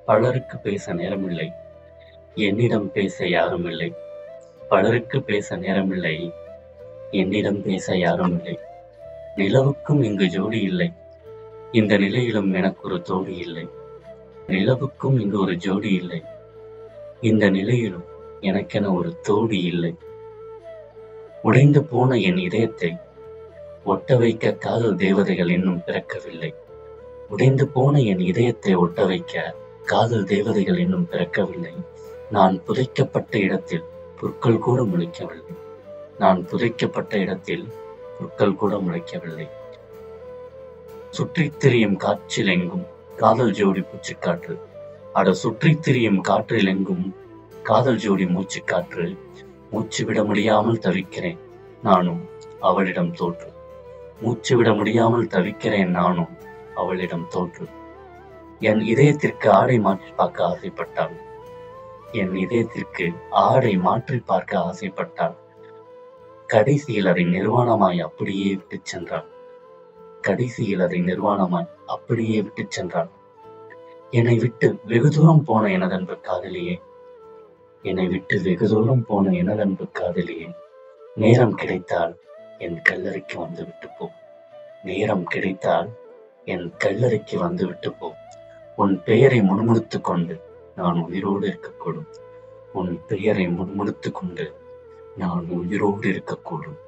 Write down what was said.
பலருக்கு பேச நேரமில்லை என்னிடம் பேச யாரும் இல்லை பலருக்கு பேச நேரமில்லை என்னிடம் பேச யாரும் இல்லை நிலவுக்கும் இங்கு ஜோடி இல்லை இந்த நிலையிலும் எனக்கு ஒரு தோடி இல்லை நிலவுக்கும் இங்கு ஒரு ஜோடி இல்லை இந்த நிலையிலும் எனக்கென ஒரு தோடி இல்லை உடைந்து போன என் இதயத்தை ஒட்ட வைக்க காதல் தேவதைகள் இன்னும் பிறக்கவில்லை உடைந்து போன என் இதயத்தை ஒட்ட வைக்க காதல் தேவதைகள் இன்னும் பிறக்கவில்லை நான் புதைக்கப்பட்ட இடத்தில் புற்கள் கூட முளைக்கவில்லை நான் புதைக்கப்பட்ட இடத்தில் புற்கள் கூட முளைக்கவில்லை சுற்றித் திரியும் காற்றில் எங்கும் காதல் ஜோடி மூச்சுக்காற்று அட சுற்றித் திரியும் காற்றில் எங்கும் காதல் ஜோடி மூச்சுக்காற்று மூச்சு விட முடியாமல் தவிக்கிறேன் நானும் அவளிடம் தோற்று மூச்சு விட முடியாமல் தவிக்கிறேன் நானும் அவளிடம் தோற்று என் இதயத்திற்கு ஆடை மாற்றி பார்க்க ஆசைப்பட்டாள் என் இதயத்திற்கு ஆடை மாற்றி பார்க்க ஆசைப்பட்டாள் கடைசியில் அதை நிர்வாணமாய் அப்படியே விட்டுச் சென்றாள் கடைசியில் அதை நிர்வாணமாய் அப்படியே விட்டுச் சென்றாள் என்னை விட்டு வெகு தூரம் போன எனதன்பு காதலியே என்னை விட்டு வெகு தூரம் போன எனதன்பு காதலியே நேரம் கிடைத்தால் என் கல்லறைக்கு வந்து விட்டு போ நேரம் கிடைத்தால் என் கல்லறைக்கு வந்து விட்டு போ உன் பெயரை முணுமுணுத்துக் கொண்டு நான் உயிரோடு இருக்கக்கூடும் உன் பெயரை முணுமுணுத்துக் கொண்டு நான் உயிரோடு இருக்கக்கூடும்